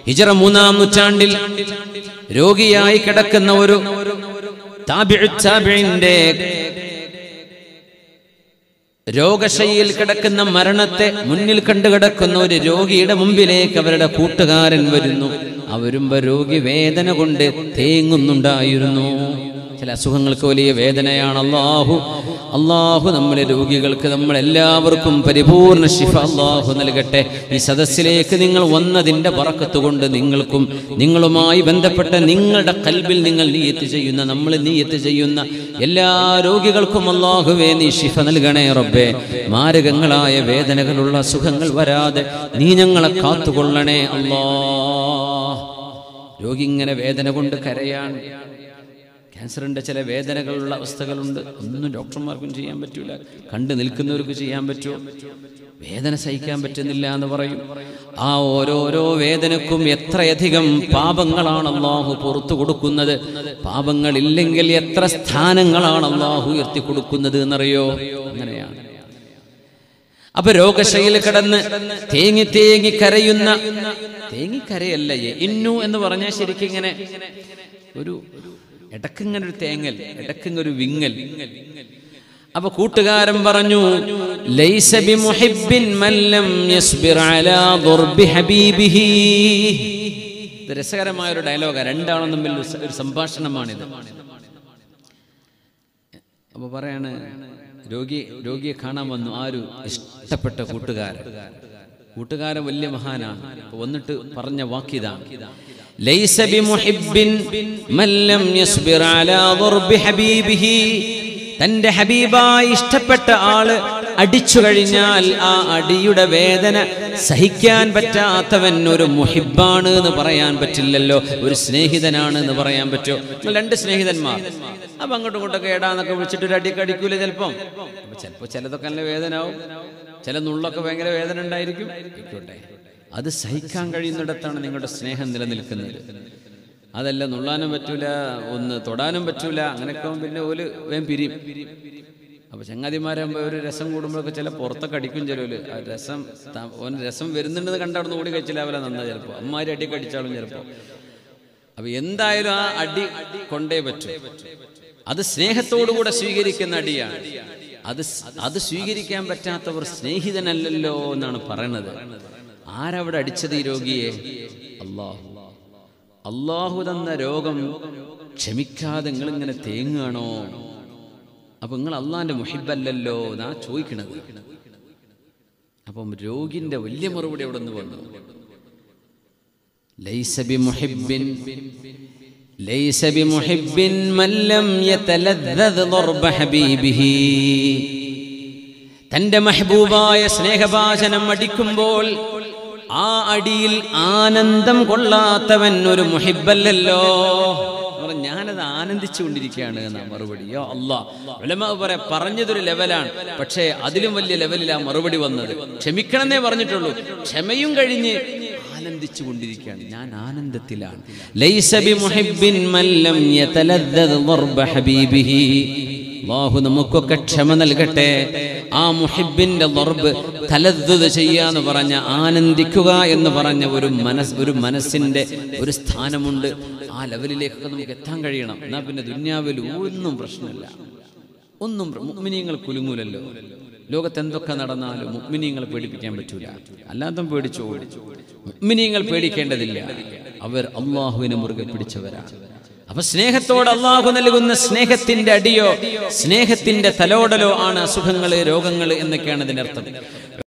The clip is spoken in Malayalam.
ഹിജറ മൂന്നാം നൂറ്റാണ്ടിൽ രോഗിയായി കിടക്കുന്ന ഒരു താബിഉ താബിഇന്റെ രോഗശൈലിയിൽ കിടക്കുന്ന മരണത്തെ മുന്നിൽ കണ്ടു കിടക്കുന്ന ഒരു രോഗിയുടെ മുമ്പിലേക്ക് അവരുടെ കൂട്ടുകാരൻ വരുന്നു അവരുമ്പോ രോഗി വേദന കൊണ്ട് തേങ്ങുന്നുണ്ടായിരുന്നു ചില അസുഖങ്ങൾക്ക് വലിയ വേദനയാണ് അള്ളാഹു അള്ളാഹു നമ്മളെ രോഗികൾക്ക് നമ്മൾ എല്ലാവർക്കും പരിപൂർണ ശിഫ അള്ളാഹു നൽകട്ടെ ഈ സദസ്സിലേക്ക് നിങ്ങൾ വന്നതിൻ്റെ പറക്കത്ത് കൊണ്ട് നിങ്ങൾക്കും നിങ്ങളുമായി ബന്ധപ്പെട്ട നിങ്ങളുടെ കൽബിൽ നിങ്ങൾ നീയത്ത് ചെയ്യുന്ന നമ്മൾ നീയത്ത് ചെയ്യുന്ന എല്ലാ രോഗികൾക്കും അള്ളാഹുവേ നീ ശിഫ നൽകണേ റബ്ബേ മാരകങ്ങളായ വേദനകളുള്ള അസുഖങ്ങൾ വരാതെ നീ ഞങ്ങളെ കാത്തുകൊള്ളണേ അല്ലാ രോഗി ഇങ്ങനെ വേദന കൊണ്ട് കരയാണ് ക്യാൻസറിൻ്റെ ചില വേദനകളുള്ള അവസ്ഥകളുണ്ട് ഒന്നും ഡോക്ടർമാർക്കും ചെയ്യാൻ പറ്റൂല കണ്ടു നിൽക്കുന്നവർക്ക് ചെയ്യാൻ പറ്റുമോ വേദന സഹിക്കാൻ പറ്റുന്നില്ല എന്ന് പറയും ആ ഓരോരോ വേദനക്കും എത്രയധികം പാപങ്ങളാണ് അള്ളാഹു പുറത്തു കൊടുക്കുന്നത് പാപങ്ങളില്ലെങ്കിൽ എത്ര സ്ഥാനങ്ങളാണ് അള്ളാഹു ഉയർത്തി കൊടുക്കുന്നത് എന്നറിയോ അങ്ങനെയാണ് അപ്പൊ രോഗശൈലി കിടന്ന് തേങ്ങി തേങ്ങി കരയുന്ന തേങ്ങിക്കരയല്ല ഇന്നു എന്ന് പറഞ്ഞാൽ ശരിക്കും ഇങ്ങനെ ഒരു ഇടക്കിങ്ങനെ ഒരു തേങ്ങൽ ഇടക്കിങ്ങനെ ഒരു വിങ്ങൽ അപ്പൊ കൂട്ടുകാരൻ പറഞ്ഞു ലൈസ ബിമുഹിബ്ബിൻ മൻ ലം യസ്ബിർ അലാ ദുർബി ഹബീബിഹി ഇത് രസകരമായ ഒരു ഡയലോഗാണ് രണ്ടാളും തമ്മിൽ ഒരു സ- ഒരു സംഭാഷണമാണിത് അപ്പൊ പറയാണ് രോഗി രോഗിയെ കാണാൻ വന്നു ആരു ഇഷ്ടപ്പെട്ട കൂട്ടുകാരൻ കൂട്ടുകാരൻ വലിയ മഹാനാണ് അപ്പൊ വന്നിട്ട് പറഞ്ഞ വാക്കിതാണ് ലൈസ ബിമുഹിബ്ബിൻ മൻ ലം യസ്ബിർ അലാ ദുർബി ഹബീബിഹി തന്റെ ഹബീബായി ഇഷ്ടപ്പെട്ട ആള് അടിച്ചു കഴിഞ്ഞാൽ ആ അടിയുടെ വേദന സഹിക്കാൻ പറ്റാത്തവൻ ഒരു മുഹിബാണ് എന്ന് പറയാൻ പറ്റില്ലല്ലോ ഒരു സ്നേഹിതനാണ് എന്ന് പറയാൻ പറ്റുമോ നിങ്ങൾ രണ്ട് സ്നേഹിതന്മാർ അപ്പൊ അങ്ങോട്ടും ഇങ്ങോട്ടൊക്കെ ഏടാന്നൊക്കെ വിളിച്ചിട്ട് ഒരു അടിയൊക്കെ അടിക്കൂലേ ചിലപ്പം അപ്പൊ ചിലപ്പോ ചിലതൊക്കെ നല്ല വേദന ആവും ചില നുള്ളൊക്കെ ഭയങ്കര വേദന ഉണ്ടായിരിക്കും ആയിക്കോട്ടെ അത് സഹിക്കാൻ കഴിയുന്നിടത്താണ് നിങ്ങളുടെ സ്നേഹം നിലനിൽക്കുന്നത് അതല്ല നുള്ളാനും പറ്റൂല ഒന്ന് തൊടാനും പറ്റൂല അങ്ങനെയൊക്കെ ആവുമ്പോ പിന്നെ ഓല് വേഗം പിരിയും അപ്പൊ ചങ്ങാതിമാരാകുമ്പോ ഒരു രസം കൂടുമ്പോഴൊക്കെ ചില പുറത്തൊക്കെ അടിക്കും ചിലവര് ആ രസം ത- ഓന് രസം വരുന്നുണ്ടെന്ന് കണ്ടവിടുന്ന് ഓടി കഴിച്ചില്ലാവല നന്നാ ചിലപ്പോ അമ്മാരി അടിയൊക്കെ അടിച്ചാളും ചിലപ്പോ അപ്പൊ എന്തായാലും ആ അടി കൊണ്ടേ പറ്റൂ അത് സ്നേഹത്തോടുകൂടെ സ്വീകരിക്കുന്ന അടിയാണ് അത് സ്- അത് സ്വീകരിക്കാൻ പറ്റാത്തവർ സ്നേഹിതനല്ലല്ലോ എന്നാണ് പറയണത് ആരവിടെ അടിച്ചത് ഈ രോഗിയെ അള്ളാഹു അള്ളാഹു തന്ന രോഗം ക്ഷമിക്കാതെ നിങ്ങൾ ഇങ്ങനെ തേങ്ങാണോ അപ്പൊ നിങ്ങൾ അള്ളാന്റെ മുഹിബല്ലല്ലോ എന്നാ ചോദിക്കണത് അപ്പം രോഗിന്റെ വലിയ മറുപടി അവിടെ നിന്ന് വന്നു ليس بمحب ليس بمحب من لم يتلذذ ضرب حبيبه തന്റെ മെഹബൂബായ സ്നേഹഭാചനം അടിക്കുമ്പോൾ ആ അടിയിൽ ആനന്ദം കൊള്ളാത്തവൻ ഒരു മുഹിബല്ലല്ലോ എന്ന് പറഞ്ഞ് ഞാനത് ആനന്ദിച്ചുകൊണ്ടിരിക്കുകയാണ് എന്നാ മറുപടി യോ അല്ലാ ഉലമ പറയാ പറഞ്ഞതൊരു ലെവലാണ് പക്ഷേ അതിലും വലിയ ലെവലിൽ ആ മറുപടി വന്നത് ക്ഷമിക്കണമെന്നേ പറഞ്ഞിട്ടുള്ളൂ ക്ഷമയും കഴിഞ്ഞ് ആനന്ദിച്ചു കൊണ്ടിരിക്കുകയാണ് ഞാൻ ആനന്ദത്തിലാണ് ലൈസ ബിമുഹിബ്ബിൻ മൻ ലം യതലദ്ദദ് ضرب ഹബീബിഹി അല്ലാഹു നമുക്കൊക്കെ ക്ഷമ നൽകട്ടെ ആ മുഹിബിന്റെ ലർബ് തലദ്ദുത് ചെയ്യാന്ന് പറഞ്ഞ ആനന്ദിക്കുക എന്ന് പറഞ്ഞ ഒരു മനസ് ഒരു മനസ്സിന്റെ ഒരു സ്ഥാനമുണ്ട് ആ ലെവലിലേക്കൊക്കെ നമുക്ക് എത്താൻ കഴിയണം എന്നാ പിന്നെ ദുന്യാവിൽ ഒന്നും പ്രശ്നമില്ല ഒന്നും മുഗ്മിനീങ്ങൾ കുലുങ്ങൂലല്ലോ ലോകത്ത് എന്തൊക്കെ നടന്നാലും മുഗ്മിനീങ്ങളെ പേടിപ്പിക്കാൻ പറ്റൂല അല്ലാതെ പേടിച്ചു മുഗ്മിനീങ്ങൾ പേടിക്കേണ്ടതില്ല അവർ അള്ളാഹുവിനെ മുറുകെ പിടിച്ചവരാണ് അപ്പൊ സ്നേഹത്തോട് അള്ളാഹു നൽകുന്ന സ്നേഹത്തിന്റെ അടിയോ സ്നേഹത്തിന്റെ തലോടലോ ആണ് അസുഖങ്ങള് രോഗങ്ങള് എന്നൊക്കെയാണ് ഇതിന്റെ അർത്ഥം